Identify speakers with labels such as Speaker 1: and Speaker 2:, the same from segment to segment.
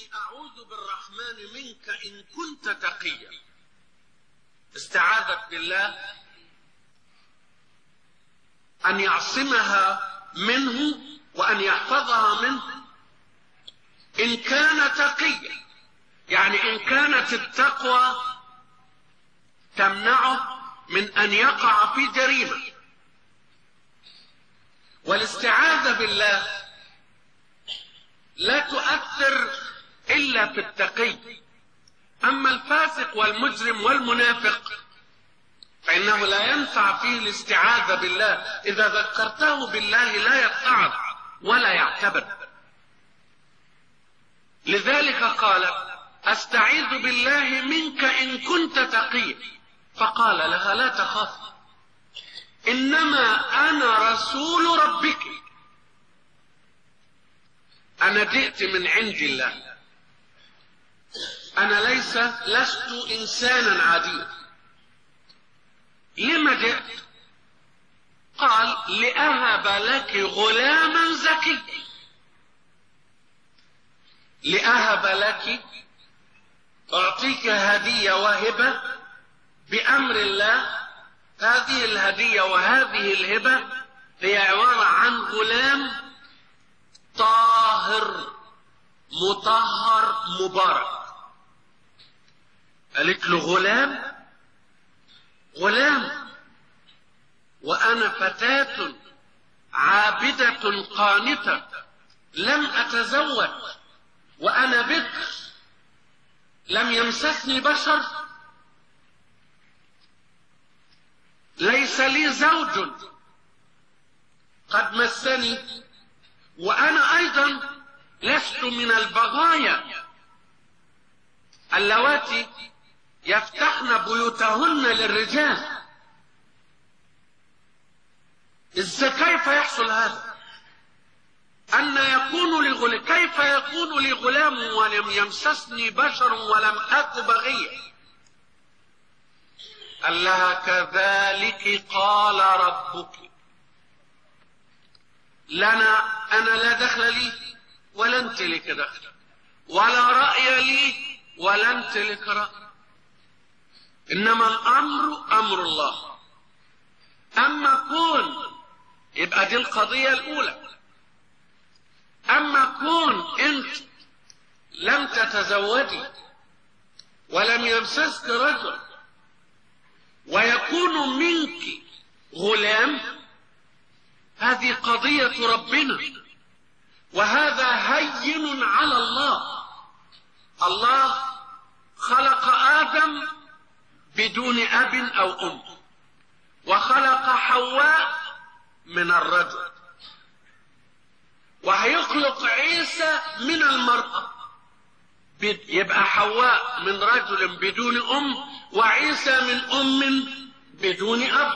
Speaker 1: إني أعوذ بالرحمن منك إن كنت تقيا استعاذت بالله أن يعصمها منه وأن يحفظها منه إن كان تقيا يعني إن كانت التقوى تمنعه من أن يقع في جريمة والاستعاذة بالله لا تؤثر إلا في التقي أما الفاسق والمجرم والمنافق فإنه لا ينفع فيه الاستعاذة بالله إذا ذكرته بالله لا يتعظ ولا يعتبر لذلك قال أستعيذ بالله منك إن كنت تقيا فقال لها لا تخاف إنما أنا رسول ربك أنا جئت من عند الله أنا ليس لست إنسانا عاديا لما جئت قال لأهب لك غلاما زكيا لأهب لك أعطيك هدية وهبة بأمر الله هذه الهدية وهذه الهبة هي عبارة عن غلام طاهر مطهر مبارك قالت له غلام غلام وأنا فتاة عابدة قانتة لم أتزوج وأنا بكر لم يمسسني بشر ليس لي زوج قد مسني وأنا أيضا لست من البغايا اللواتي يفتحن بيوتهن للرجال إذا كيف يحصل هذا أن يكون لغل... كيف يكون لي غلام ولم يمسسني بشر ولم أك بغيا قال لها كذلك قال ربك لنا أنا لا دخل لي ولا أنت لك دخل ولا رأي لي ولا أنت لك رأي إنما الأمر أمر الله أما كون يبقى دي القضية الأولى أما كون أنت لم تتزوجي ولم يمسسك رجل ويكون منك غلام هذه قضية ربنا وهذا هين على الله الله خلق آدم بدون أب أو أم وخلق حواء من الرجل وهيخلق عيسى من المرأة يبقى حواء من رجل بدون أم وعيسى من أم بدون أب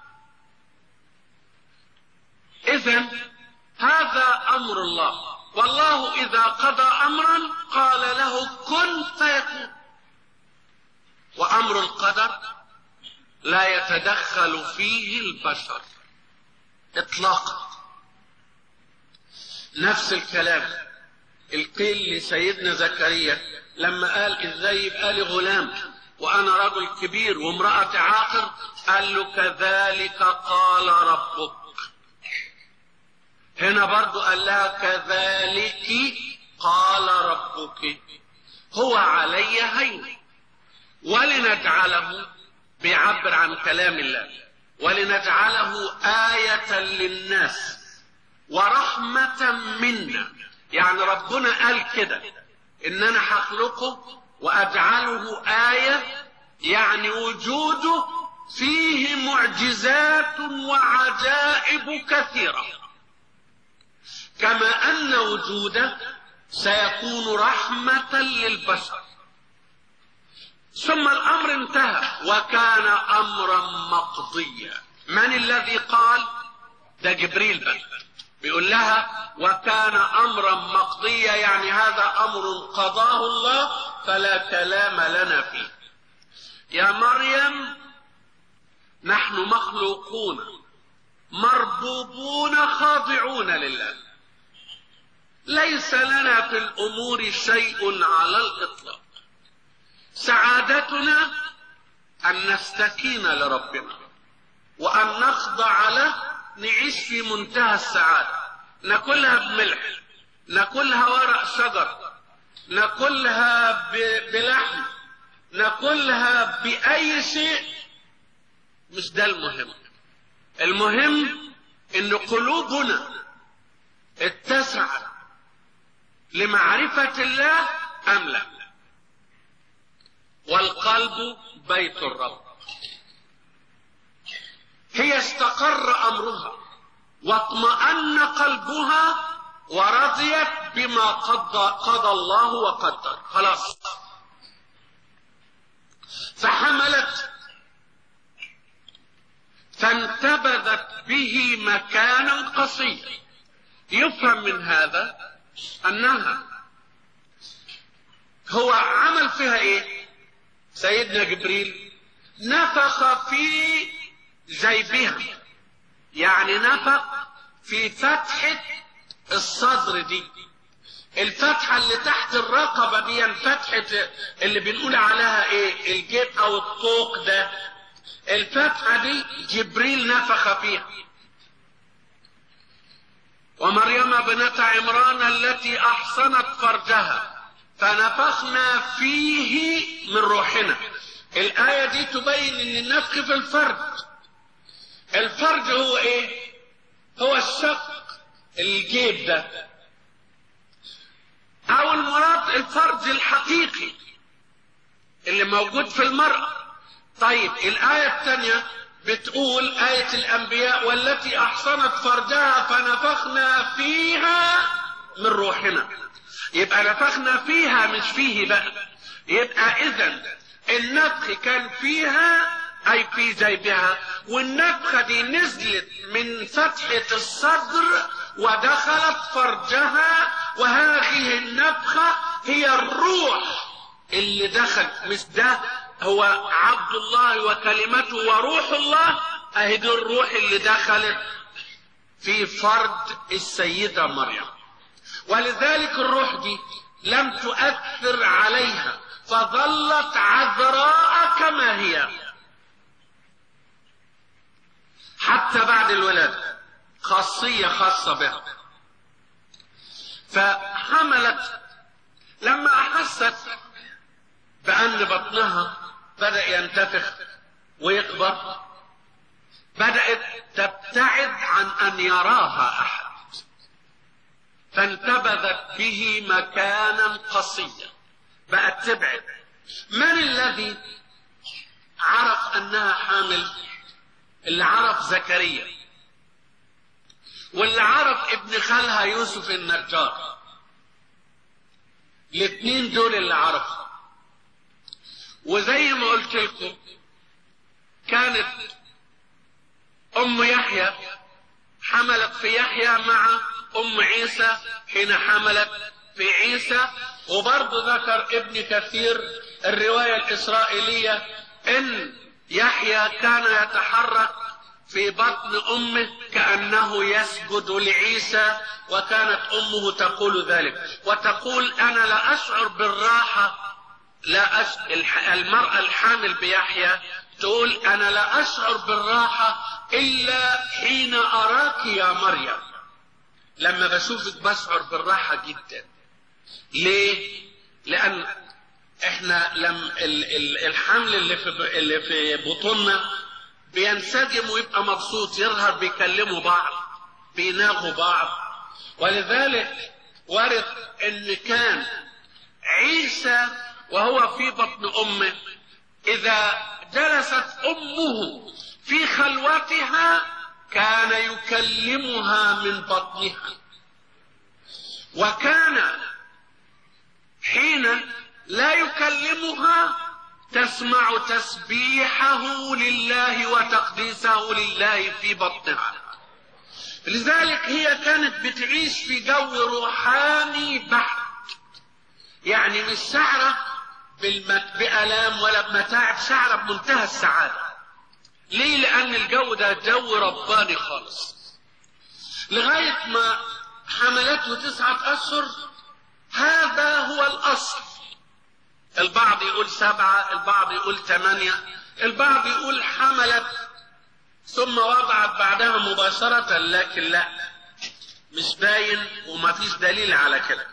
Speaker 1: إذا هذا أمر الله والله إذا قضى أمرا قال له كن فيكون وأمر القدر لا يتدخل فيه البشر إطلاقا نفس الكلام القيل لسيدنا زكريا لما قال ازاي يبقى لي غلام وانا رجل كبير وامرأة عاقر قال له كذلك قال ربك هنا برضو قال لها كذلك قال ربك هو علي هين ولنجعله بيعبر عن كلام الله ولنجعله آية للناس ورحمة منا يعني ربنا قال كده ان انا هخلقه واجعله آية يعني وجوده فيه معجزات وعجائب كثيرة كما ان وجوده سيكون رحمة للبشر ثم الامر انتهى وكان امرا مقضيا من الذي قال ده جبريل بقى بيقول لها وكان امرا مقضيا يعني هذا امر قضاه الله فلا كلام لنا فيه يا مريم نحن مخلوقون مربوبون خاضعون لله ليس لنا في الامور شيء على الاطلاق سعادتنا ان نستكين لربنا وان نخضع له نعيش في منتهى السعاده ناكلها بملح ناكلها ورق شجر ناكلها بلحم ناكلها باي شيء مش ده المهم المهم ان قلوبنا اتسعت لمعرفة الله ام لا والقلب بيت الرب هي استقر امرها واطمأن قلبها ورضيت بما قضى, قضى الله وقدر خلاص فحملت فانتبذت به مكانا قصيا يفهم من هذا انها هو عمل فيها ايه سيدنا جبريل نفخ في جيبها يعني نفخ في فتحة الصدر دي الفتحة اللي تحت الرقبة دي الفتحة اللي بنقول عليها ايه الجيب او الطوق ده الفتحة دي جبريل نفخ فيها ومريم ابنة عمران التي احصنت فرجها فنفخنا فيه من روحنا الآية دي تبين ان النفخ في الفرج الفرج هو ايه هو الشق الجيب ده او المراد الفرج الحقيقي اللي موجود في المرأة طيب الآية الثانية بتقول آية الأنبياء والتي أحصنت فرجها فنفخنا فيها من روحنا يبقى نفخنا فيها مش فيه بقى يبقى إذا النفخ كان فيها أي في جيبها والنفخة دي نزلت من فتحة الصدر ودخلت فرجها وهذه النفخة هي الروح اللي دخل مش ده هو عبد الله وكلمته وروح الله اهي دي الروح اللي دخلت في فرد السيدة مريم ولذلك الروح دي لم تؤثر عليها فظلت عذراء كما هي حتى بعد الولادة خاصية خاصة بها فحملت لما أحست بأن بطنها بدأ ينتفخ ويكبر بدأت تبتعد عن أن يراها أحد فانتبذت به مكانا قصيا بقت تبعد من الذي عرف أنها حامل اللي عرف زكريا واللي عرف ابن خالها يوسف النجار الاثنين دول اللي عرفوا وزي ما قلت لكم كانت ام يحيى حملت في يحيى مع ام عيسى حين حملت في عيسى وبرضه ذكر ابن كثير الرواية الإسرائيلية إن يحيى كان يتحرك في بطن أمه كأنه يسجد لعيسى وكانت أمه تقول ذلك وتقول أنا لا أشعر بالراحة لا أش... المرأة الحامل بيحيى تقول أنا لا أشعر بالراحة إلا حين أراك يا مريم لما بشوفك بشعر بالراحة جدا ليه؟ لأن احنا لم الحمل اللي في اللي في بطوننا بينسجم ويبقى مبسوط يظهر بيكلموا بعض بيناغوا بعض ولذلك ورد ان كان عيسى وهو في بطن امه اذا جلست امه في خلوتها كان يكلمها من بطنها وكان حين لا يكلمها تسمع تسبيحه لله وتقديسه لله في بطنها لذلك هي كانت بتعيش في جو روحاني بحت يعني مش شعرة بألام ولا بمتاعب شعرة بمنتهى السعادة ليه لأن الجو ده جو رباني خالص لغاية ما حملته تسعة أشهر هذا هو الأصل البعض يقول سبعة البعض يقول ثمانية البعض يقول حملت ثم وضعت بعدها مباشرة لكن لا مش باين وما فيش دليل على كده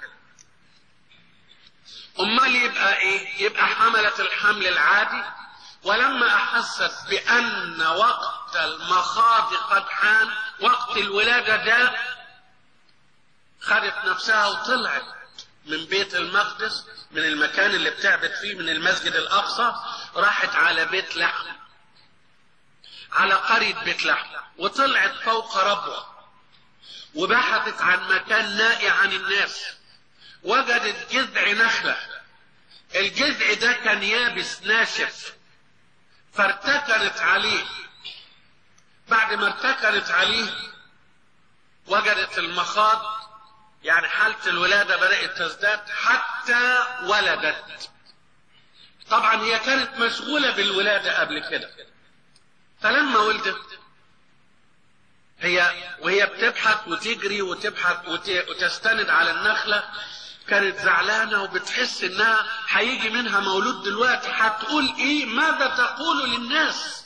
Speaker 1: امال يبقى ايه يبقى حملت الحمل العادي ولما احست بان وقت المخاض قد حان وقت الولاده جاء خدت نفسها وطلعت من بيت المقدس من المكان اللي بتعبد فيه من المسجد الاقصى راحت على بيت لحم على قرية بيت لحم وطلعت فوق ربوة وبحثت عن مكان نائي عن الناس وجدت جذع نخلة الجذع ده كان يابس ناشف فارتكنت عليه بعد ما ارتكنت عليه وجدت المخاض يعني حالة الولادة بدأت تزداد حتى ولدت طبعا هي كانت مشغولة بالولادة قبل كده فلما ولدت هي وهي بتبحث وتجري وتبحث وت- وتستند على النخلة كانت زعلانة وبتحس انها هيجي منها مولود دلوقتي هتقول ايه ماذا تقول للناس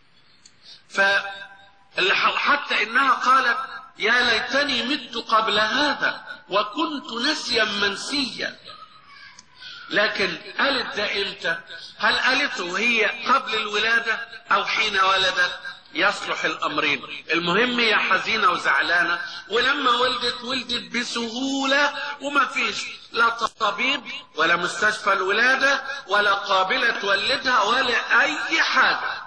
Speaker 1: فاللي ح- حتى انها قالت يا ليتني مت قبل هذا وكنت نسيا منسيا لكن قالت ده امتى هل قالته وهي قبل الولادة او حين ولدت يصلح الامرين المهم هي حزينة وزعلانة ولما ولدت ولدت بسهولة وما فيش لا طبيب ولا مستشفى الولادة ولا قابلة تولدها ولا اي حاجة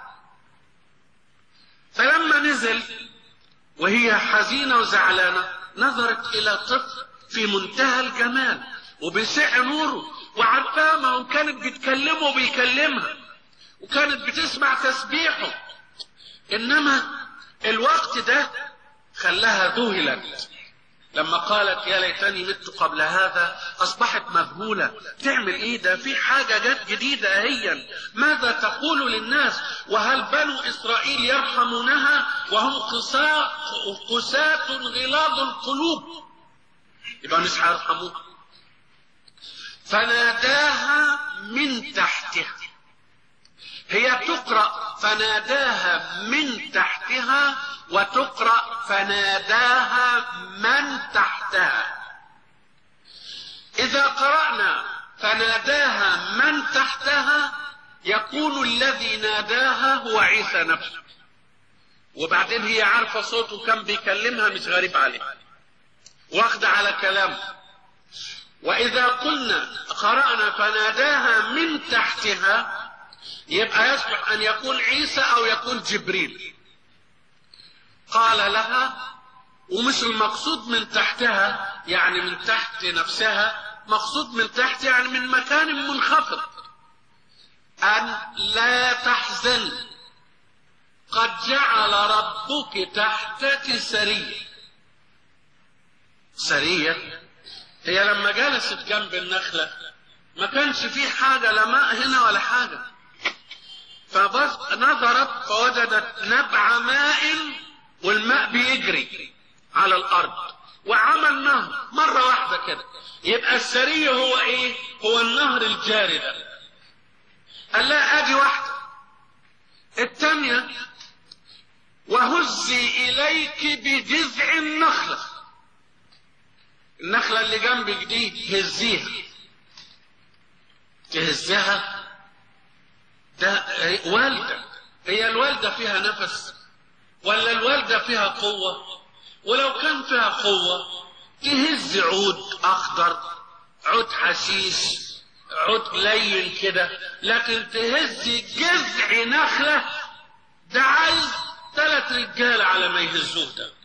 Speaker 1: فلما نزل وهي حزينة وزعلانة نظرت إلى طفل في منتهى الجمال وبيسع نوره وعارفاه ما هو كانت بتكلمه وبيكلمها وكانت بتسمع تسبيحه إنما الوقت ده خلاها ذهلت لما قالت يا ليتني مت قبل هذا اصبحت مذهوله تعمل ايه ده في حاجه جت جديده هي ماذا تقول للناس وهل بنو اسرائيل يرحمونها وهم قساة قساة غلاظ القلوب يبقى مش هيرحموها فناداها من تحتها هي تقرا فناداها من تحتها وتقرا فناداها من تحتها اذا قرانا فناداها من تحتها يكون الذي ناداها هو عيسى نفسه وبعدين هي عارفه صوته كان بيكلمها مش غريب عليها واخده على كلامه واذا قلنا قرانا فناداها من تحتها يبقى يصلح ان يكون عيسى او يكون جبريل قال لها ومش المقصود من تحتها يعني من تحت نفسها مقصود من تحت يعني من مكان منخفض ان لا تحزن قد جعل ربك تحتك سرية سرية هي لما جلست جنب النخلة ما كانش في حاجة لا ماء هنا ولا حاجة فنظرت فوجدت نبع ماء والماء بيجري على الارض وعمل نهر مرة واحدة كده يبقى السرية هو ايه هو النهر الجاري ده قال لا ادي واحدة الثانية وهزي اليك بجذع النخلة النخلة اللي جنبك دي هزيها تهزها ده والدة هي الوالدة فيها نفس ولا الوالدة فيها قوة ولو كان فيها قوة تهز عود أخضر عود حشيش عود لين كده لكن تهز جذع نخلة ده عايز ثلاث رجال على ما يهزوه ده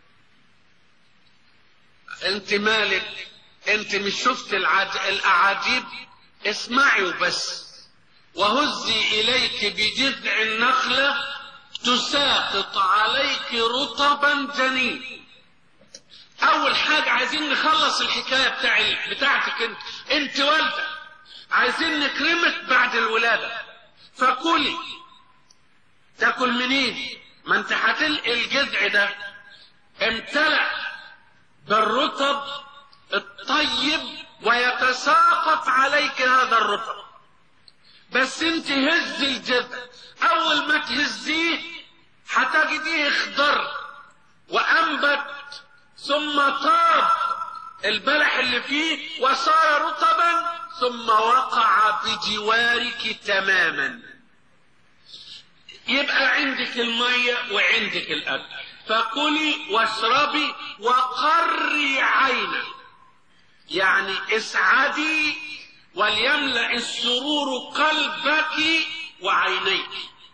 Speaker 1: انت مالك انت مش شفت العج... الاعاجيب اسمعي وبس وهزي اليك بجذع النخله تساقط عليك رطبا جنين اول حاجه عايزين نخلص الحكايه بتاع بتاعتك انت انت والده عايزين نكرمك بعد الولاده فكلي تاكل منين ما انت هتلقي الجذع ده امتلأ بالرطب الطيب ويتساقط عليك هذا الرطب بس انت هز الجذع اول ما تهزيه هتجديه اخضر وانبت ثم طاب البلح اللي فيه وصار رطبا ثم وقع بجوارك تماما يبقى عندك المية وعندك الأكل فكلي واشربي وقري عينك يعني اسعدي وليملأ السرور قلبك وعينيك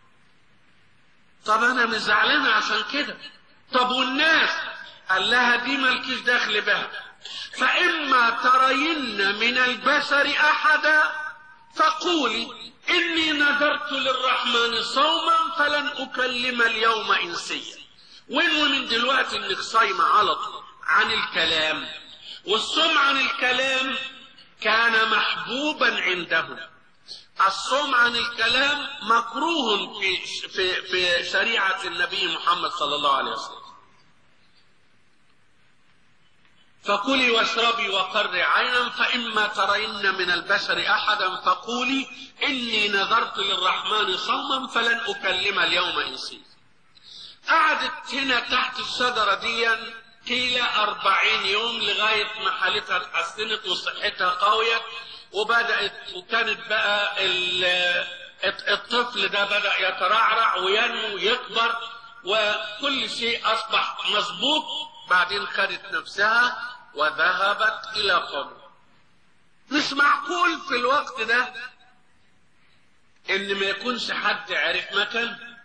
Speaker 1: طب انا مش زعلانه عشان كده طب والناس قال لها دي مالكيش دخل بها فاما ترين من البشر احدا فقولي اني نذرت للرحمن صوما فلن اكلم اليوم انسيا وين من دلوقتي انك صايمه على طول عن الكلام والصوم عن الكلام كان محبوبا عندهم الصوم عن الكلام مكروه في في في شريعه النبي محمد صلى الله عليه وسلم فكلي واشربي وقري عينا فإما ترين من البشر أحدا فقولي إني نذرت للرحمن صوما فلن أكلم اليوم إنسيا قعدت هنا تحت الشجرة دي قيل أربعين يوم لغاية ما حالتها اتحسنت وصحتها قوية وبدأت وكانت بقى الطفل ده بدأ يترعرع وينمو ويكبر وكل شيء أصبح مظبوط بعدين خدت نفسها وذهبت إلى قوم مش معقول في الوقت ده إن ما يكونش حد عرف مكان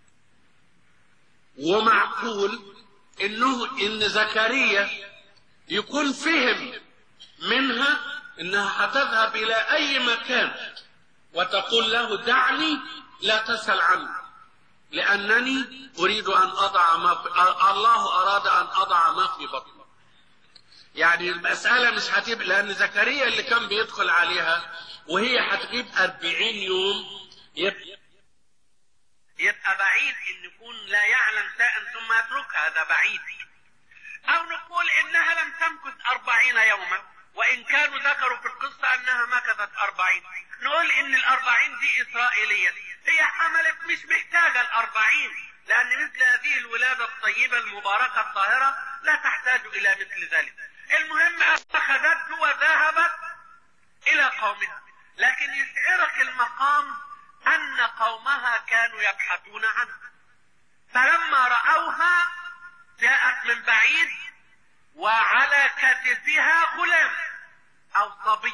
Speaker 1: ومعقول إنه إن زكريا يكون فهم منها إنها هتذهب إلى أي مكان وتقول له دعني لا تسأل عني لأنني أريد أن أضع ما في الله أراد أن أضع ما في بطني يعني المسألة مش هتبقى لأن زكريا اللي كان بيدخل عليها وهي هتجيب أربعين يوم يبقى يبقى بعيد إن يكون لا يعلم شيئا ثم يتركها هذا بعيد أو نقول إنها لم تمكث أربعين يوما وإن كانوا ذكروا في القصة أنها مكثت أربعين نقول إن الأربعين دي إسرائيلية هي حملت مش محتاجة الأربعين لأن مثل هذه الولادة الطيبة المباركة الطاهرة لا تحتاج إلى مثل ذلك المهم أخذته وذهبت إلى قومها لكن يشعرك المقام أن قومها كانوا يبحثون عنها فلما رأوها جاءت من بعيد وعلى كتفها غلام أو صبي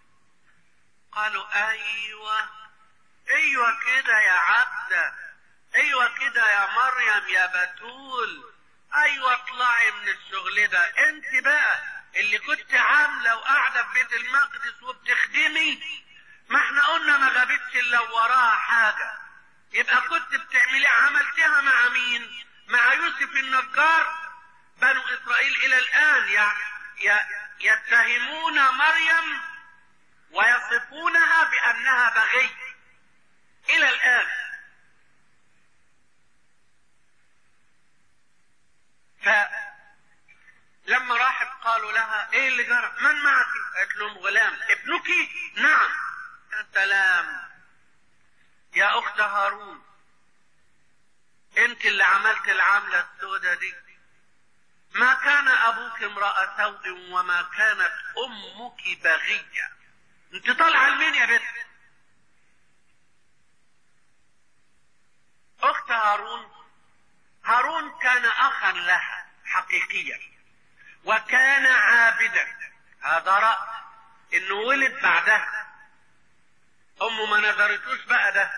Speaker 1: قالوا أيوة أيوة كده يا عبدة أيوة كده يا مريم يا بتول ايوه اطلعي من الشغل ده انت بقى اللي كنت عامله وقاعده في بيت المقدس وبتخدمي ما احنا قلنا ما غابتش الا وراها حاجه يبقى كنت بتعملي عملتها مع مين مع يوسف النجار بنو اسرائيل الى الان يا يا يتهمون مريم ويصفونها بانها بغي الى الان فلما راحت قالوا لها ايه اللي جرى من معك قالت لهم غلام ابنك نعم يا سلام يا اخت هارون انت اللي عملت العملة السوداء دي ما كان ابوك امرأة سوء وما كانت امك بغية انت طالعة لمين يا بنت اخت هارون هارون كان اخا لها حقيقيا وكان عابدا هذا رأي انه ولد بعدها امه ما نظرتوش بقى ده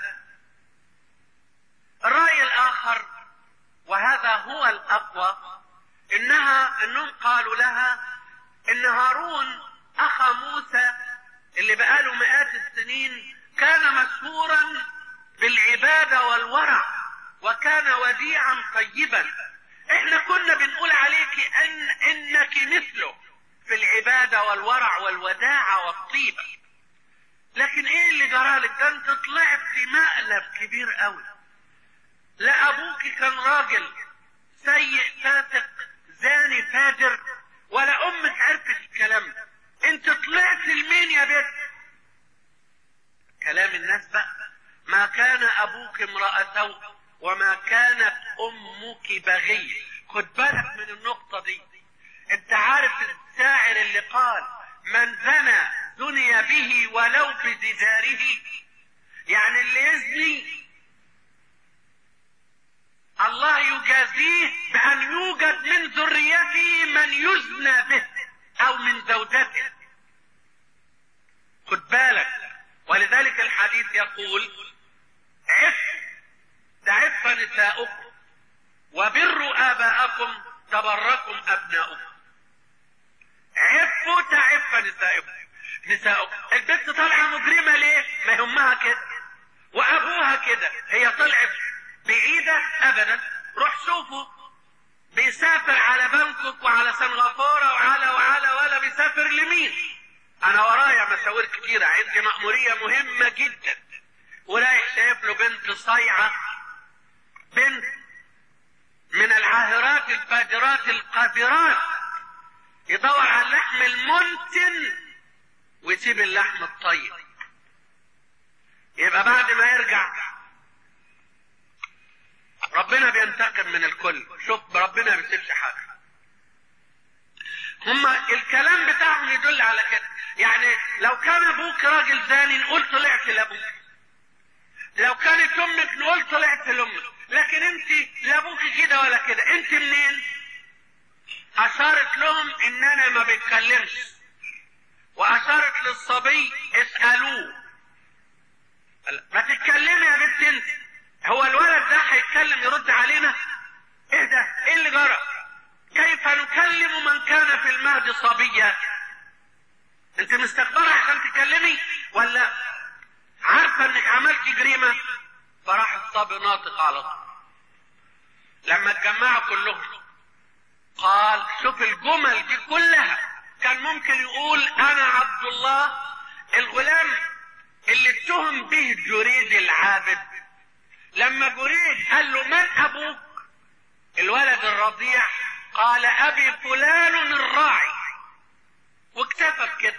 Speaker 1: الرأي الاخر وهذا هو الاقوى انها انهم قالوا لها ان هارون اخا موسى اللي بقاله مئات السنين كان مشهورا بالعبادة والورع وكان وديعا طيبا احنا كنا بنقول عليك ان انك مثله في العبادة والورع والوداعة والطيبة لكن ايه اللي جرالك ده انت طلعت في مقلب كبير قوي لا ابوك كان راجل سيء فاسق زاني فاجر ولا امك عرفت الكلام ده انت طلعت لمين يا بنت كلام الناس بقى ما كان ابوك امرأة سوء وما كانت امك بغية خد بالك من النقطة دي انت عارف الشاعر اللي قال من زنى زني به ولو بجداره يعني اللي يزني الله يجازيه بأن يوجد من ذريته من يزنى به أو من زوجته خد بالك ولذلك الحديث يقول عف تعف نساؤكم وبروا آباءكم تبركم أبناؤكم عفوا تعف نساؤكم نساؤكم البنت طالعة مجرمة ليه؟ ما يهمها كده وأبوها كده هي طلعت بعيدة ابدا روح شوفوا بيسافر على بانكوك وعلى سنغافورة وعلى وعلى ولا بيسافر لمين انا ورايا مشاوير كتيرة عندي مأمورية مهمة جدا ورايح شايف له بنت صيعة بنت من العاهرات الفاجرات القذرات يدور على اللحم المنتن ويسيب اللحم الطيب يبقى بعد ما يرجع ربنا بينتقم من الكل شوف ربنا ما بيسيبش حاجه هما الكلام بتاعهم يدل على كده يعني لو كان ابوك راجل زاني نقول طلعت لابوك لو كانت امك نقول طلعت لامك لكن انت لا ابوك كده ولا كده انت منين اشارت لهم ان انا ما بتكلمش واشارت للصبي اسالوه ما تتكلمي يا بنت انت هو الولد ده هيتكلم يرد علينا ايه ده ايه اللي جرى كيف نكلم من كان في المهد صبيا انت مستكبرة عشان تكلمي ولا عارفة انك عملت جريمة فراح الصبي ناطق على طول لما اتجمعوا كلهم قال شوف الجمل دي كلها كان ممكن يقول انا عبد الله الغلام اللي اتهم به جريد العابد لما جريد قال له من ابوك الولد الرضيع قال ابي فلان الراعي واكتفى بكده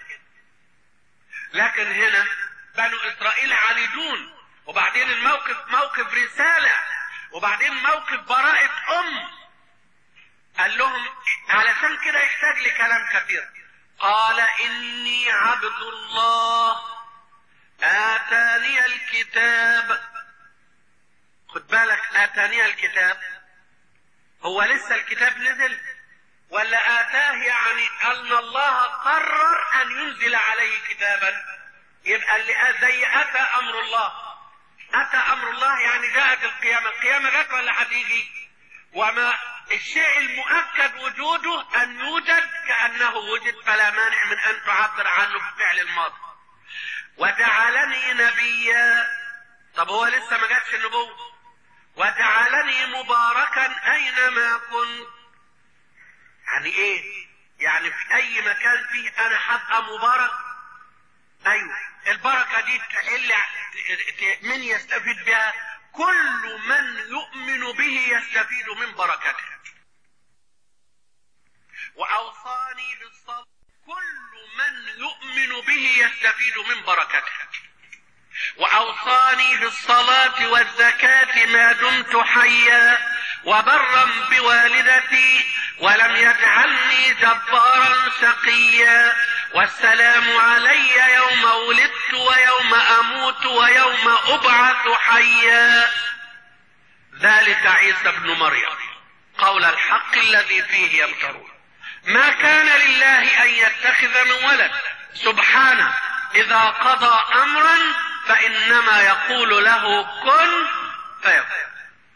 Speaker 1: لكن هنا بنو اسرائيل عالجون وبعدين الموقف موقف رسالة وبعدين موقف براءة ام قال لهم علشان كده يحتاج لكلام كثير قال اني عبد الله اتاني الكتاب خد بالك اتاني الكتاب هو لسه الكتاب نزل ولا اتاه يعني ان الله قرر ان ينزل عليه كتابا يبقى اللي زي اتى امر الله اتى امر الله يعني جاءت القيامه القيامه جت ولا هتيجي وما الشيء المؤكد وجوده ان يوجد كانه وجد فلا مانع من ان تعبر عنه بالفعل الماضي وجعلني نبيا طب هو لسه ما جاتش النبوه وجعلني مباركا اينما كنت يعني ايه يعني في اي مكان فيه انا هبقى مبارك ايوه البركه دي تحل من يستفيد بها كل من يؤمن به يستفيد من بركته واوصاني بالصلاه كل من يؤمن به يستفيد من بركته واوصاني بالصلاه والزكاه ما دمت حيا وبرا بوالدتي ولم يجعلني جبارا شقيا والسلام علي يوم ولدت ويوم اموت ويوم ابعث حيا ذلك عيسى ابن مريم قول الحق الذي فيه يمترون ما كان لله ان يتخذ من ولد سبحانه اذا قضى امرا فانما يقول له كن فيكون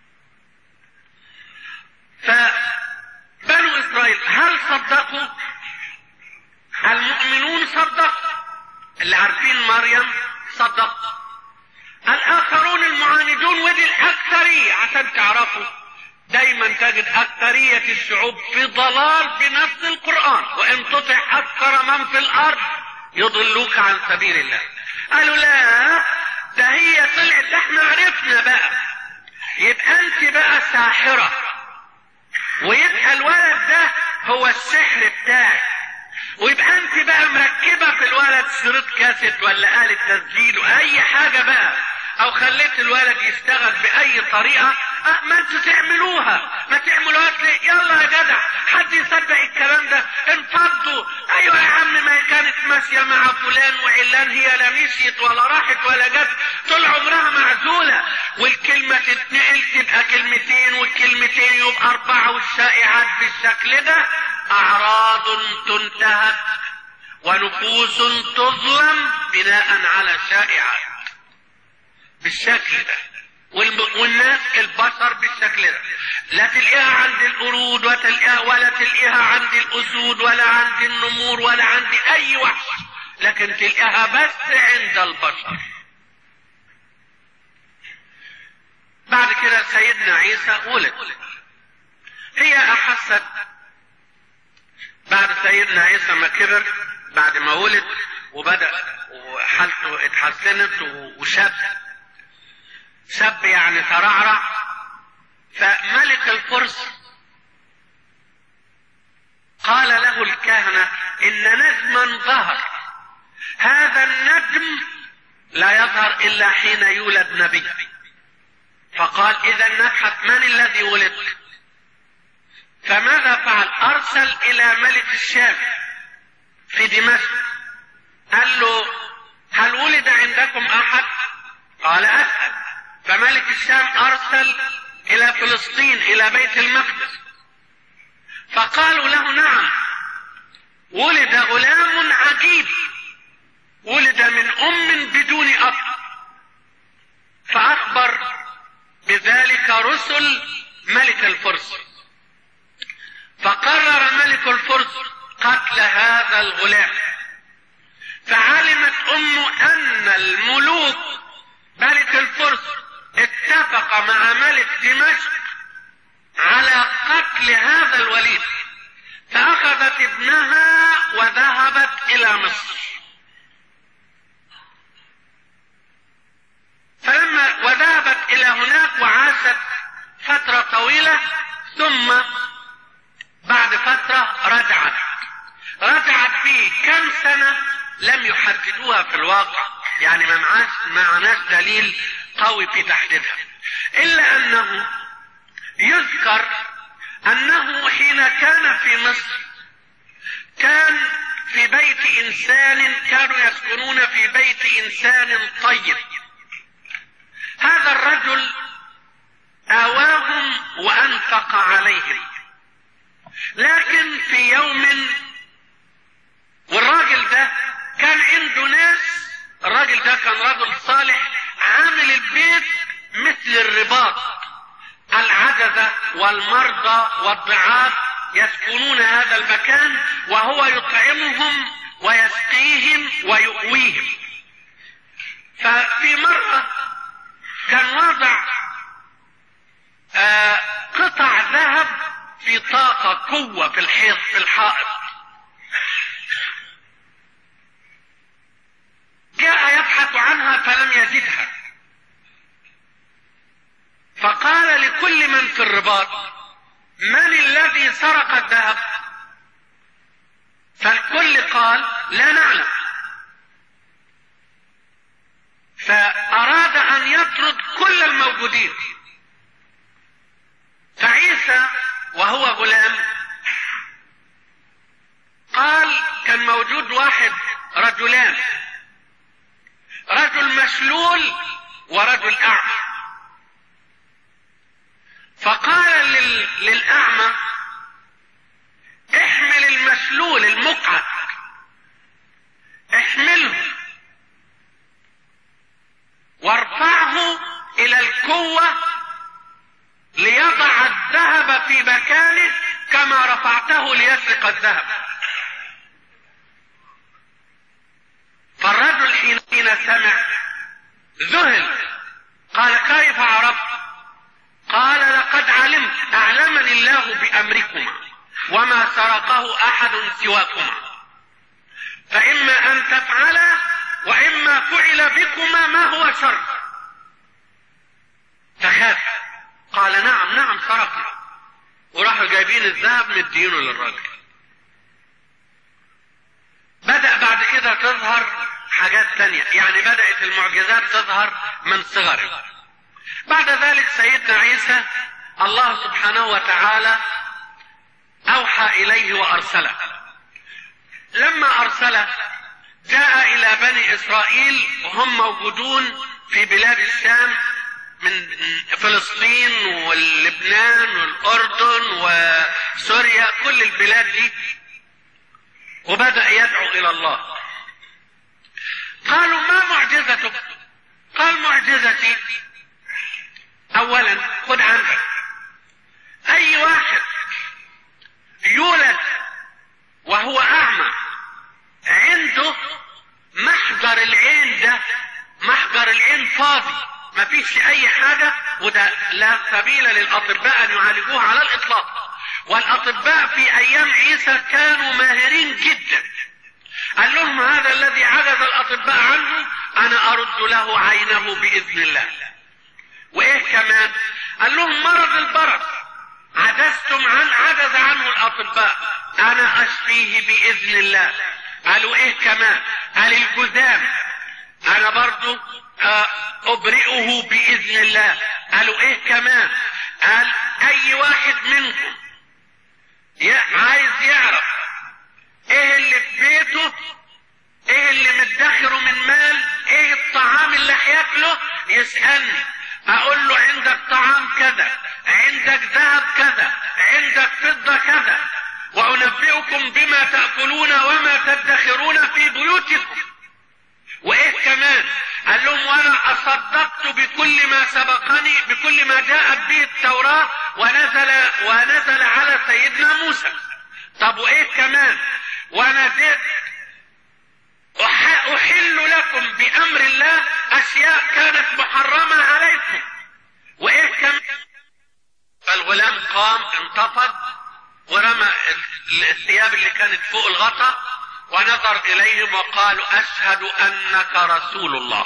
Speaker 1: فبنو اسرائيل هل صدقوا المؤمنون صدقوا اللي عارفين مريم صدقوا الاخرون المعاندون ودي الاكثرية عشان تعرفوا دايما تجد اكثرية الشعوب في ضلال بنفس القرآن وان تطع اكثر من في الارض يضلوك عن سبيل الله قالوا لا ده هي طلعت ده احنا عرفنا بقى يبقى انت بقى ساحرة ويبقى الولد ده هو السحر بتاعك ويبقى انت بقى مركبه في الولد شريط كاسيت ولا آلة تسجيل واي حاجه بقى او خليت الولد يشتغل باي طريقه أه ما انتوا تعملوها ما تعملوهاش ليه يلا يا جدع حد يصدق الكلام ده انفضوا ايوه يا عم ما هي كانت ماشيه مع فلان وعلان هي لا مشيت ولا راحت ولا جت طول عمرها معزوله والكلمه تتنقل تبقى كلمتين والكلمتين يبقى اربعه والشائعات بالشكل ده اعراض تنتهك ونفوس تظلم بناء على شائعات بالشكل ده والناس البشر بالشكل ده لا تلاقيها عند القرود ولا تلاقيها ولا تلاقيها عند الاسود ولا عند النمور ولا عند اي وحش لكن تلاقيها بس عند البشر بعد كده سيدنا عيسى ولد هي احست بعد سيدنا عيسى ما كبر بعد ما ولد وبدا وحالته اتحسنت وشاب شاب يعني ترعرع فملك الفرس قال له الكهنة إن نجما ظهر هذا النجم لا يظهر إلا حين يولد نبي فقال إذا نبحث من الذي ولد فماذا فعل أرسل إلى ملك الشام في دمشق قال له هل ولد عندكم أحد قال أسأل فملك الشام ارسل الى فلسطين الى بيت المقدس فقالوا له نعم ولد غلام عجيب ولد من ام بدون اب فاخبر بذلك رسل ملك الفرس فقرر ملك الفرس قتل هذا الغلام فعلمت امه ان الملوك ملك الفرس اتفق مع ملك دمشق على قتل هذا الوليد فأخذت ابنها وذهبت إلى مصر فلما وذهبت إلى هناك وعاشت فترة طويلة ثم بعد فترة رجعت رجعت في كم سنة لم يحددوها في الواقع يعني ما معاش ما معناش دليل قوي في تحديدها الا انه يذكر انه حين كان في مصر كان في بيت انسان كانوا يسكنون في بيت انسان طيب هذا الرجل اواهم وانفق عليهم لكن في يوم والراجل ده كان عنده ناس الراجل ده كان رجل صالح عامل البيت مثل الرباط العجزة والمرضى والضعاف يسكنون هذا المكان وهو يطعمهم ويسقيهم ويؤويهم ففي مرة كان وضع آه قطع ذهب في طاقة قوة في الحيط في الحائط جاء يبحث عنها فلم يجدها فقال لكل من في الرباط من الذي سرق الذهب فالكل قال لا نعلم فأراد أن يطرد كل الموجودين فعيسى وهو غلام قال كان موجود واحد رجلان رجل مشلول ورجل أعمى فقال لل... للأعمى احمل المشلول المقعد احمله وارفعه إلى القوة ليضع الذهب في مكانه كما رفعته ليسرق الذهب فالرجل حين حين سمع ذهل قال كيف عرفت قال لقد علمت اعلمني الله بامركما وما سرقه احد سواكما فاما ان تفعلا واما فعل بكما ما هو شر تخاف قال نعم نعم سرقنا وراحوا جايبين الذهب مدينه للراجل بدأ بعد كده تظهر حاجات تانية يعني بدأت المعجزات تظهر من صغره بعد ذلك سيدنا عيسى الله سبحانه وتعالى أوحى إليه وأرسله لما أرسله جاء إلى بني إسرائيل وهم موجودون في بلاد الشام من فلسطين واللبنان والأردن وسوريا كل البلاد دي وبدأ يدعو إلى الله قالوا ما معجزتك قال معجزتي أولا خد عنك أي واحد يولد وهو أعمى عنده محجر العين ده محجر العين فاضي ما فيش اي حاجة وده لا سبيل للاطباء ان يعالجوه على الاطلاق والاطباء في ايام عيسى كانوا ماهرين جدا قال لهم هذا الذي عجز الاطباء عنه انا ارد له عينه باذن الله وايه كمان قال لهم مرض البرص عجزتم عن عجز عنه الاطباء انا اشفيه باذن الله قالوا ايه كمان قال الجذام انا برضو ابرئه باذن الله قالوا ايه كمان قال اي واحد منكم عايز يعرف ايه اللي في بيته ايه اللي مدخره من مال ايه الطعام اللي هياكله يسألني اقول له عندك طعام كذا عندك ذهب كذا عندك فضة كذا وانبئكم بما تأكلون وما تدخرون في بيوتكم وايه كمان قال لهم وانا اصدقت بكل ما سبقني بكل ما جاءت به التوراة ونزل ونزل على سيدنا موسى طب وايه كمان وانا زدت احل لكم بامر الله اشياء كانت محرمة عليكم وايه كمان فالغلام قام انتفض ورمى الثياب اللي كانت فوق الغطا ونظر اليهم وقالوا اشهد انك رسول الله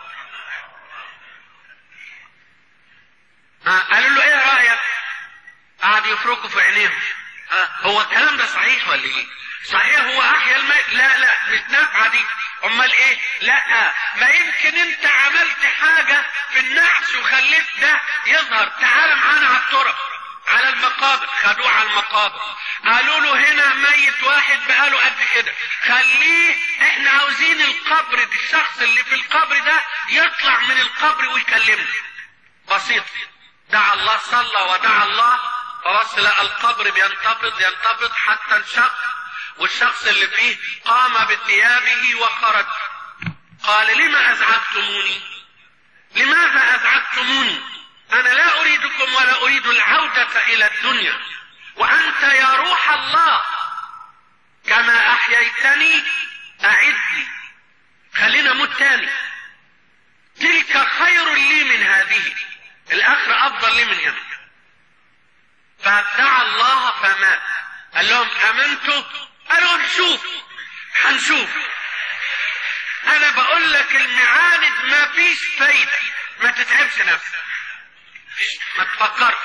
Speaker 1: ها قالوا له ايه رايك قعدوا يفركوا في عينيهم ها هو الكلام ده صحيح ولا ايه صحيح هو احيا الميت لا لا مش نافعه دي امال ايه لا ما يمكن انت عملت حاجه في النحس وخليت ده يظهر تعال معانا على الطرق على المقابر خدوه على المقابر قالوا له هنا ميت واحد بقاله قد كده خليه احنا عاوزين القبر ده الشخص اللي في القبر ده يطلع من القبر ويكلمنا بسيط دعا الله صلى ودعا الله فبص لقى القبر بينتفض ينتفض حتى انشق والشخص اللي فيه قام بثيابه وخرج قال لما ازعجتموني لماذا ازعجتموني انا لا اريدكم ولا اريد العودة الى الدنيا وانت يا روح الله كما احييتني اعدني خلينا موت تاني تلك خير لي من هذه الاخر افضل لي من هنا فدعا الله فمات قال لهم امنتوا قالوا نشوف هنشوف انا بقول لك المعاند ما فيش فايدة ما تتعبش نفسك ما تفكرش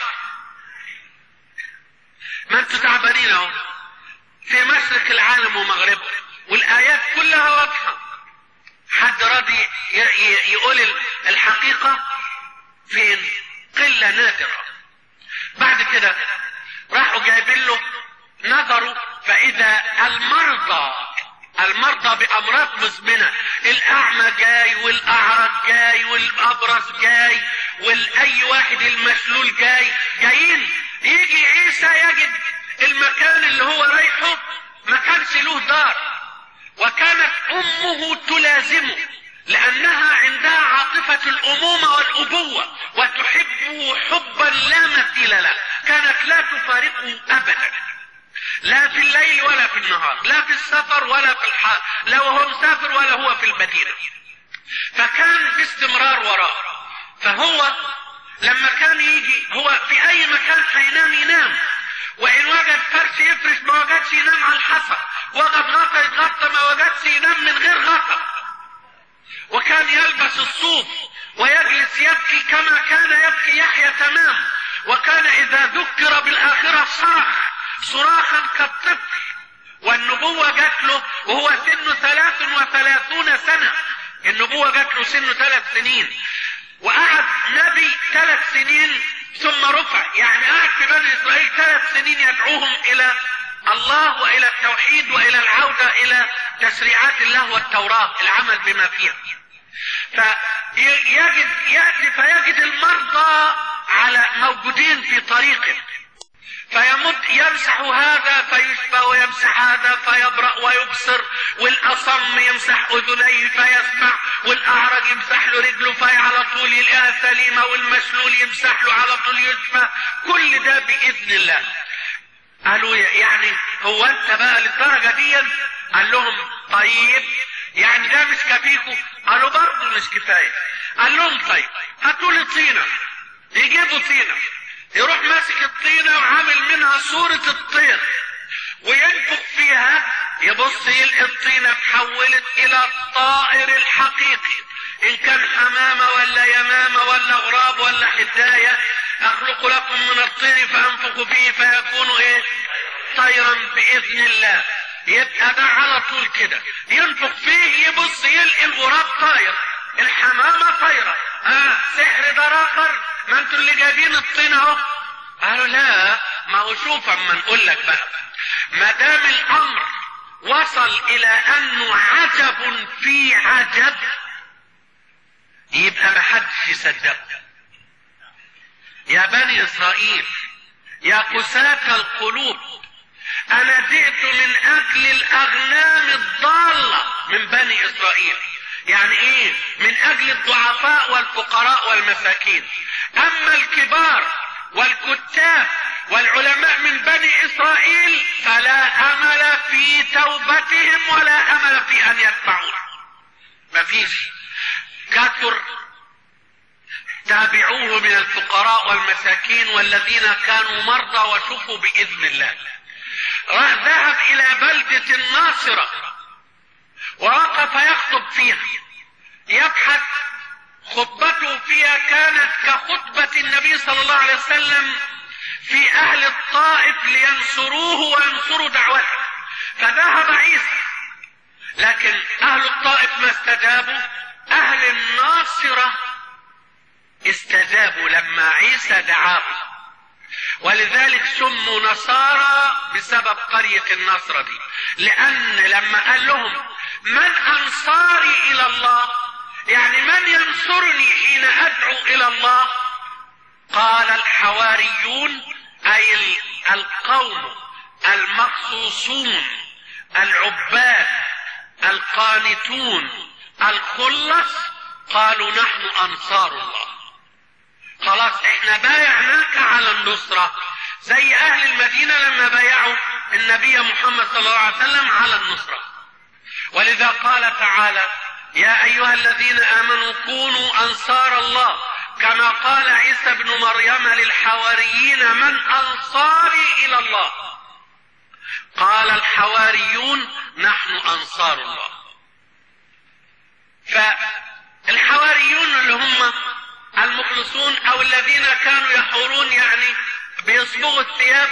Speaker 1: ما انتوا تعبانين اهو في مشرق العالم ومغربه والايات كلها واضحه حد راضي يقول الحقيقه فين قله نادره بعد كده راحوا جايبين له نظروا فاذا المرضى المرضى بامراض مزمنه الاعمى جاي والاعرج جاي والابرص جاي والاي واحد المشلول جاي جايين يجي عيسى يجد المكان اللي هو رايحه ما كانش له دار وكانت امه تلازمه لانها عندها عاطفة الامومة والابوة وتحبه حبا لا مثيل له كانت لا تفارقه ابدا لا في الليل ولا في النهار لا في السفر ولا في الحال لا وهو مسافر ولا هو في المدينة فكان باستمرار وراه فهو لما كان يجي هو في اي مكان هينام ينام وان وجد فرش يفرش ما وجدش ينام على الحصى وجد غطا يتغطى ما وجدش ينام من غير غطا وكان يلبس الصوف ويجلس يبكي كما كان يبكي يحيى تمام وكان اذا ذكر بالاخره صرخ صراخا كالطفل والنبوة جات له وهو سنه ثلاث وثلاثون سنة النبوة جات له سنه ثلاث سنين وقعد نبي ثلاث سنين ثم رفع يعني قعد في بني اسرائيل ثلاث سنين يدعوهم الى الله والى التوحيد والى العودة الى تشريعات الله والتوراة العمل بما فيها فيجد يأتي فيجد المرضى على موجودين في طريقه فيمد يمسح هذا فيشفى ويمسح هذا فيبرأ ويبصر والأصم يمسح أذنيه فيسمع والأعرج يمسح له رجله في على طول يلاقيها سليمة والمشلول يمسح له على طول يشفى كل ده بإذن الله قالوا يعني هو أنت بقى للدرجة دي قال لهم طيب يعني ده مش كفيكم قالوا برضه مش كفاية قال لهم طيب هاتوا لي طينة يجيبوا طينة يروح ماسك الطينة وعامل منها صورة الطير وينفخ فيها يبص يلقي الطينة اتحولت الى الطائر الحقيقي ان كان حمامة ولا يمامة ولا غراب ولا حداية اخلق لكم من الطير فانفخ فيه فيكون ايه طيرا باذن الله يبقى ده على طول كده ينفخ فيه يبص يلقي الغراب طاير الحمامة طايرة اه سحر ده اخر ما انتوا اللي جايبين الطين اهو قالوا لا ما هو شوف اما نقول لك بقى ما دام الامر وصل الى انه عجب في عجب يبقى ما حدش يصدقه يا بني اسرائيل يا قساة القلوب انا جئت من اجل الاغنام الضالة من بني اسرائيل يعني ايه من اجل الضعفاء والفقراء والمساكين اما الكبار والكتاب والعلماء من بني اسرائيل فلا امل في توبتهم ولا امل في ان يدفعون مفيش كثر تابعوه من الفقراء والمساكين والذين كانوا مرضى وشفوا باذن الله ذهب الى بلدة الناصرة ووقف يخطب فيها يبحث خطبته فيها كانت كخطبة النبي صلى الله عليه وسلم في اهل الطائف لينصروه وينصروا دعوته فذهب عيسى لكن اهل الطائف ما استجابوا اهل الناصرة استجابوا لما عيسى دعاهم ولذلك سموا نصارى بسبب قرية النصرة دي لأن لما قال لهم من أنصاري إلى الله يعني من ينصرني حين أدعو إلى الله قال الحواريون أي القوم المخصوصون العباد القانتون الخلص قالوا نحن أنصار الله خلاص احنا بايعناك على النصرة زي اهل المدينة لما بايعوا النبي محمد صلى الله عليه وسلم على النصرة ولذا قال تعالى يا ايها الذين امنوا كونوا انصار الله كما قال عيسى ابن مريم للحواريين من انصاري الى الله قال الحواريون نحن انصار الله فالحواريون اللي هم المخلصون او الذين كانوا يحورون يعني بيصبغوا الثياب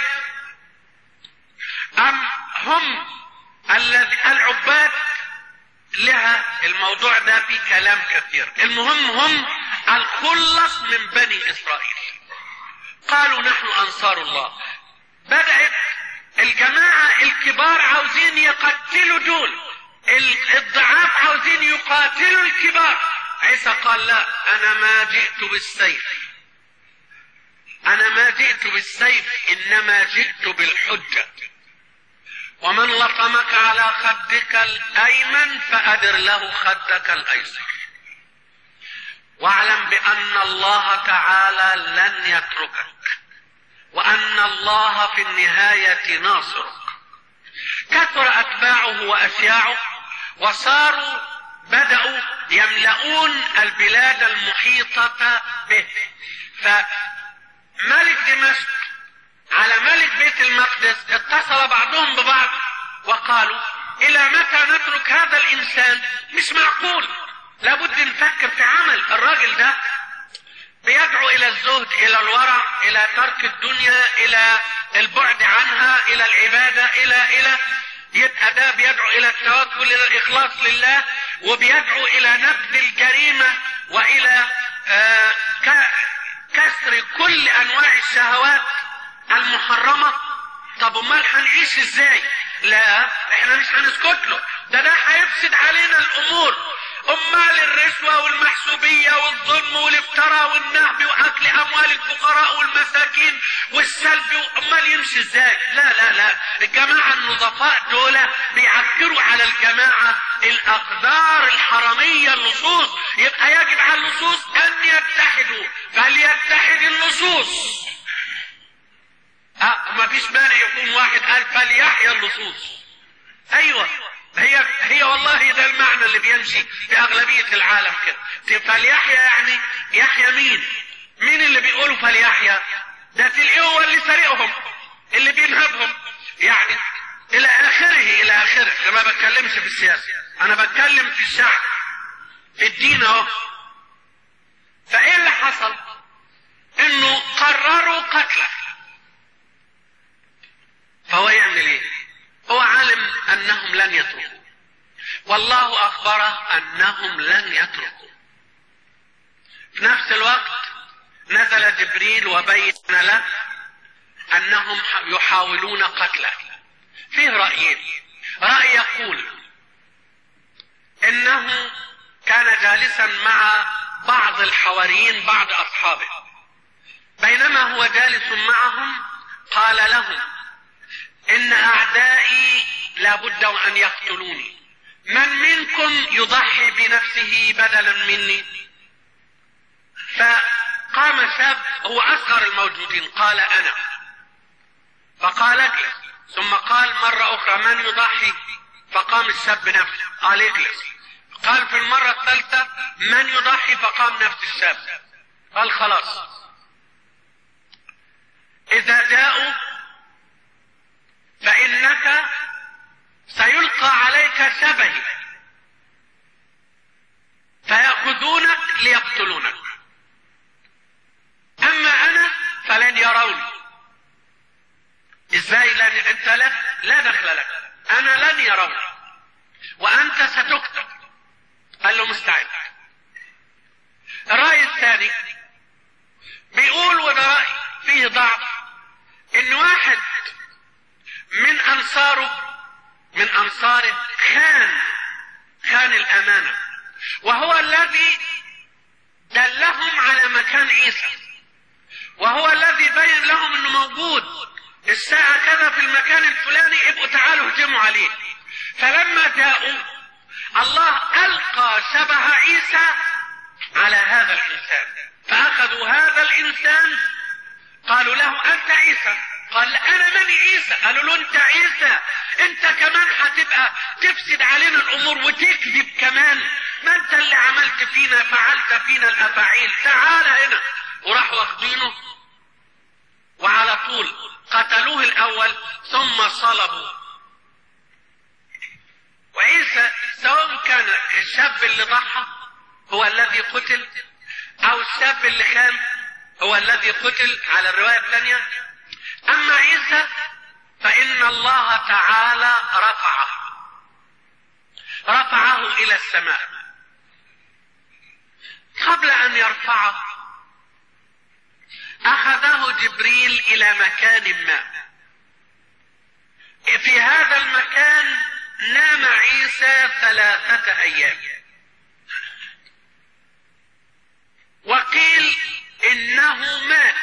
Speaker 1: ام هم العباد لها الموضوع ده فيه كلام كثير المهم هم الخلص من بني اسرائيل قالوا نحن انصار الله بدأت الجماعة الكبار عاوزين يقتلوا دول الضعاف عاوزين يقاتلوا الكبار عيسى قال لا انا ما جئت بالسيف انا ما جئت بالسيف انما جئت بالحجة ومن لطمك على خدك الايمن فادر له خدك الايسر واعلم بان الله تعالى لن يتركك وان الله في النهاية ناصرك كثر اتباعه واشياعه وصاروا بدأوا يملؤون البلاد المحيطة به فملك دمشق على ملك بيت المقدس اتصل بعضهم ببعض وقالوا الى متى نترك هذا الانسان مش معقول لابد نفكر في عمل الراجل ده بيدعو الى الزهد الى الورع الى ترك الدنيا الى البعد عنها الى العبادة الى الى يبقى ده بيدعو الى التوكل الى الاخلاص لله وبيدعو الى نبذ الجريمه والى آه كسر كل انواع الشهوات المحرمه طب امال هنعيش ازاي لا احنا مش هنسكت له ده ده هيفسد علينا الامور امال الرشوة والمحسوبية والظلم والافتراء والنهب واكل اموال الفقراء والمساكين والسلب امال يمشي ازاي لا لا لا الجماعة النظفاء دول بيعكروا على الجماعة الاقدار الحرامية اللصوص يبقى يجب على اللصوص ان يتحدوا فليتحد اللصوص أه ما فيش مانع يكون واحد قال فليحيا اللصوص ايوه هي هي والله ده المعنى اللي بيمشي في اغلبيه العالم كده فليحيا يعني يحيا مين مين اللي بيقولوا فليحيا ده تلاقيه هو اللي سارقهم اللي بينهبهم يعني الى اخره الى اخره انا ما بتكلمش في السياسه انا بتكلم في الشعب في الدين اهو فايه اللي حصل انه قرروا قتله فهو يعمل ايه هو عالم انهم لن يتركوا والله اخبره انهم لن يتركوا في نفس الوقت نزل جبريل وبين له انهم يحاولون قتله فيه رايين راي يقول انه كان جالسا مع بعض الحواريين بعض اصحابه بينما هو جالس معهم قال لهم ان اعدائي لابد ان يقتلوني من منكم يضحي بنفسه بدلا مني فقام شاب هو اصغر الموجودين قال انا فقال اجلس ثم قال مرة اخرى من يضحي فقام الشاب نفسه قال اجلس قال في المرة الثالثة من يضحي فقام نفس الشاب قال خلاص اذا جاءوا فإنك سيلقى عليك شبه فيأخذونك ليقتلونك أما أنا فلن يروني إزاي لن أنت لا لا دخل لك أنا لن يروني وأنت ستقتل قال له مستعد الرأي الثاني بيقول وده رأي فيه ضعف إن واحد من انصاره من انصاره خان خان الامانه وهو الذي دلهم على مكان عيسى وهو الذي بين لهم انه موجود الساعة كذا في المكان الفلاني ابقوا تعالوا هجموا عليه فلما جاءوا الله ألقى شبه عيسى على هذا الإنسان فأخذوا هذا الإنسان قالوا له أنت عيسى قال انا من عيسى قالوا له انت عيسى انت كمان هتبقى تفسد علينا الامور وتكذب كمان ما انت اللي عملت فينا فعلت فينا الافاعيل تعال هنا وراحوا واخدينه وعلى طول قتلوه الاول ثم صلبوا وعيسى سواء كان الشاب اللي ضحى هو الذي قتل او الشاب اللي خان هو الذي قتل على الروايه الثانيه اما عيسى فان الله تعالى رفعه رفعه الى السماء قبل ان يرفعه اخذه جبريل الى مكان ما في هذا المكان نام عيسى ثلاثه ايام وقيل انه مات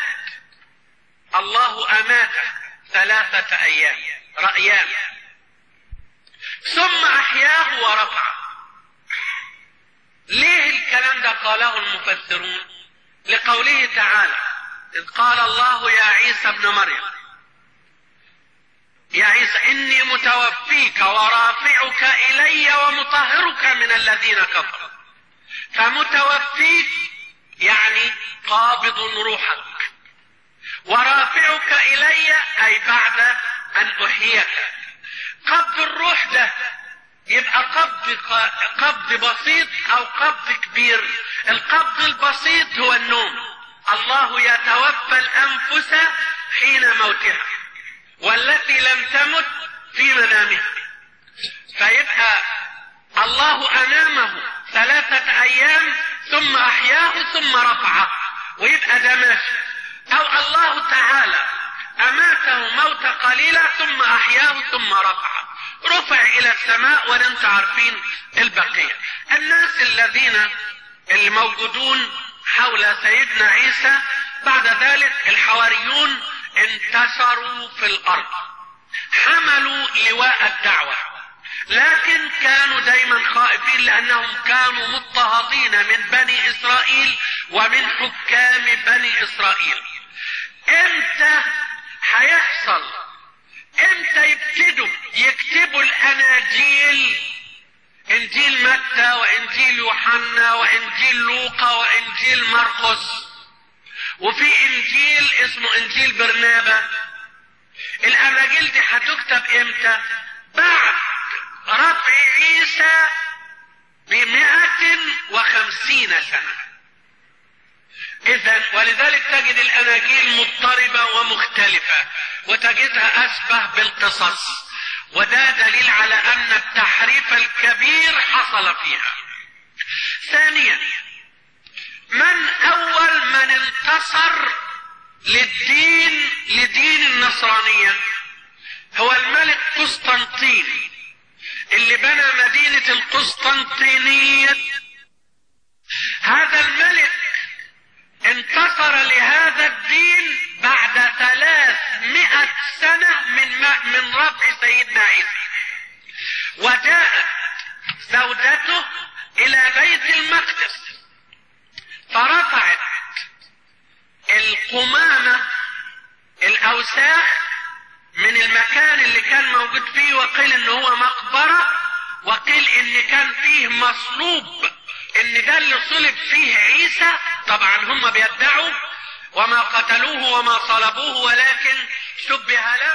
Speaker 1: الله اماته ثلاثه ايام رايان ثم احياه ورفعه ليه الكلام ده قاله المفسرون لقوله تعالى اذ قال الله يا عيسى ابن مريم يا عيسى اني متوفيك ورافعك الي ومطهرك من الذين كفروا فمتوفيك يعني قابض روحك ورافعك الي اي بعد ان احييك قبض الروح ده يبقى قبض قبض بسيط او قبض كبير القبض البسيط هو النوم الله يتوفى الانفس حين موتها والتي لم تمت في منامها فيبقى الله أنامه ثلاثة أيام ثم أحياه ثم رفعه ويبقى ده ماشي أو الله تعالى أماته موت قليلة ثم أحياه ثم رفعه رفع إلى السماء ولم عارفين البقية الناس الذين الموجودون حول سيدنا عيسى بعد ذلك الحواريون انتشروا في الأرض حملوا لواء الدعوة لكن كانوا دايما خائفين لانهم كانوا مضطهدين من بني اسرائيل ومن حكام بني اسرائيل امتى هيحصل امتى يبتدوا يكتبوا الاناجيل انجيل متى وانجيل يوحنا وانجيل لوقا وانجيل مرقس وفي انجيل اسمه انجيل برنابا الاناجيل دي هتكتب امتى بعد رفع عيسى بمائة وخمسين سنة اذا ولذلك تجد الاناجيل مضطربة ومختلفة وتجدها اشبه بالقصص وده دليل على ان التحريف الكبير حصل فيها ثانيا من اول من انتصر للدين لدين النصرانية هو الملك قسطنطين اللي بنى مدينة القسطنطينية هذا الملك انتصر لهذا الدين بعد ثلاثمائة سنة من من رفع سيدنا عيسى وجاءت زوجته إلى بيت المقدس فرفعت القمامة الأوساخ من المكان اللي كان موجود فيه وقيل ان هو مقبرة وقيل ان كان فيه مصلوب ان ده اللي صلب فيه عيسى طبعا هم بيدعوا وما قتلوه وما صلبوه ولكن شبه له